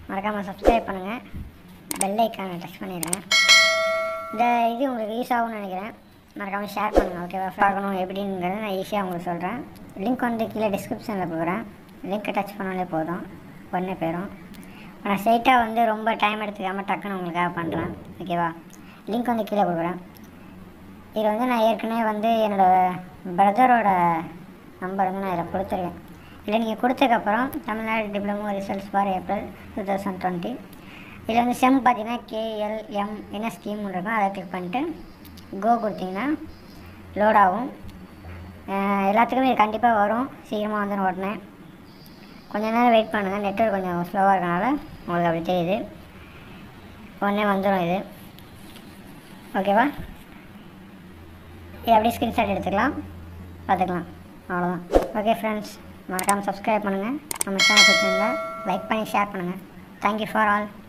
மறக்காமல் சப்ஸ்கிரைப் பண்ணுங்கள் பெல் ஐக்கானை டச் பண்ணிடுங்க இந்த இது உங்களுக்கு யூஸ் ஆகும்னு நினைக்கிறேன் மறக்காமல் ஷேர் பண்ணுங்கள் ஓகேவா பார்க்கணும் எப்படிங்கிறத நான் ஈஸியாக உங்களுக்கு சொல்கிறேன் லிங்க் வந்து கீழே டிஸ்கிரிப்ஷனில் கொடுக்குறேன் லிங்க்கை டச் பண்ணாலே போதும் உடனே போயிடும் நான் ஸ்ட்ரைட்டாக வந்து ரொம்ப டைம் எடுத்துக்காமல் டக்குன்னு உங்களுக்காக பண்ணுறேன் ஓகேவா லிங்க் வந்து கீழே கொடுக்குறேன் இதில் வந்து நான் ஏற்கனவே வந்து என்னோடய பிரதரோட நம்பர் வந்து நான் இதில் கொடுத்துருக்கேன் இதில் நீங்கள் கொடுத்ததுக்கப்புறம் Tamil Nadu diploma results for April two thousand twenty இதில் வந்து செம் பார்த்தீங்கன்னா கேஎல்எம் என்ன ஸ்கீம் இருக்கும் அதை கிளிக் பண்ணிட்டு கோ கொடுத்தீங்கன்னா லோட் ஆகும் அஹ் எல்லாத்துக்குமே இது கண்டிப்பாக வரும் சீக்கிரமாக வந்துடும் உடனே கொஞ்ச நேரம் வெயிட் பண்ணுங்கள் நெட்ஒர்க் கொஞ்சம் ஸ்லோவாக இருக்கனால உங்களுக்கு அப்படி தெரியுது உடனே வந்துடும் இது ஓகேவா இது அப்படியே ஸ்க்ரீன்ஷாட் எடுத்துக்கலாம் பார்த்துக்கலாம் அவ்வளோதான் ஓகே ஃப்ரெண்ட்ஸ் மறக்காமல் சப்ஸ்கிரைப் பண்ணுங்கள் நம்ம சேனல் பிடிச்சிருந்தா லைக் பண்ணி ஷேர் பண்ணுங்கள் தேங்க்யூ ஃபார் ஆல்